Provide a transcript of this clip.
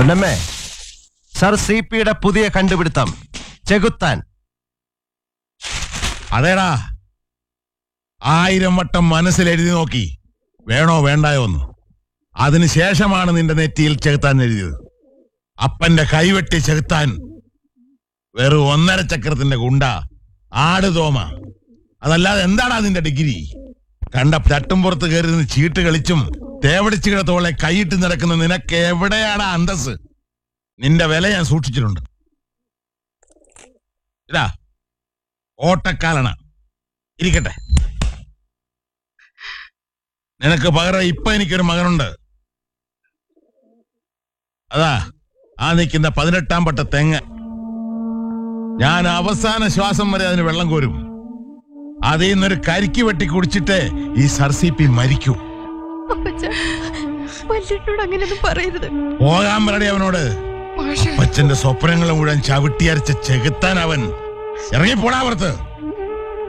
പൊന്നമ്മേ sir C പിയുടെ പുതിയ കണ്ടുപിടുത്തം ചെകുത്താൻ അതേടാ ആയിരം വട്ടം മനസ്സിൽ എഴുതി നോക്കി വേണോ വേണ്ടായോ എന്ന് അതിനുശേഷമാണ് നിന്റെ നെറ്റിയിൽ ചെകുത്താൻ എഴുതിയത് അപ്പന്റെ കൈവെട്ടി ചെകുത്താൻ വെറും ഒന്നര ചക്രത്തിന്റെ ഗുണ്ട ആട് തോമ അതല്ലാതെ എന്താടാ നിന്റെ ഡിഗ്രി കണ്ട തട്ടുംപുറത്ത് കയറി നിന്ന് ചീട്ട് കളിച്ചും തേവടിച്ചു കിടത്തോളെ കൈയിട്ട് നടക്കുന്ന നിനക്ക് എവിടെയാണ് അന്തസ് നിന്റെ വില ഞാൻ സൂക്ഷിച്ചിട്ടുണ്ട് ഇതാ ഓട്ടക്കാലണ ഇരിക്കട്ടെ നിനക്ക് പകരം ഇപ്പൊ എനിക്കൊരു മകനുണ്ട് അതാ ആ നിൽക്കുന്ന പതിനെട്ടാം പട്ട തെങ്ങ് ഞാൻ അവസാന ശ്വാസം വരെ അതിന് വെള്ളം കോരും അതിൽ നിന്നൊരു കരിക്ക് വെട്ടി കുടിച്ചിട്ട് ഈ സർസിപ്പി മരിക്കൂ അപ്പച്ച വല്യേട്ടനോട് അങ്ങനെയൊന്നും പറയരുത് പോകാൻ പറയടി അവനോട് മാഷേ അപ്പച്ചന്റെ സ്വപ്നങ്ങൾ മുഴുവൻ ചവിട്ടിയരച്ച ചെകുത്താൻ അവൻ ഇറങ്ങി പോടാ പുറത്ത്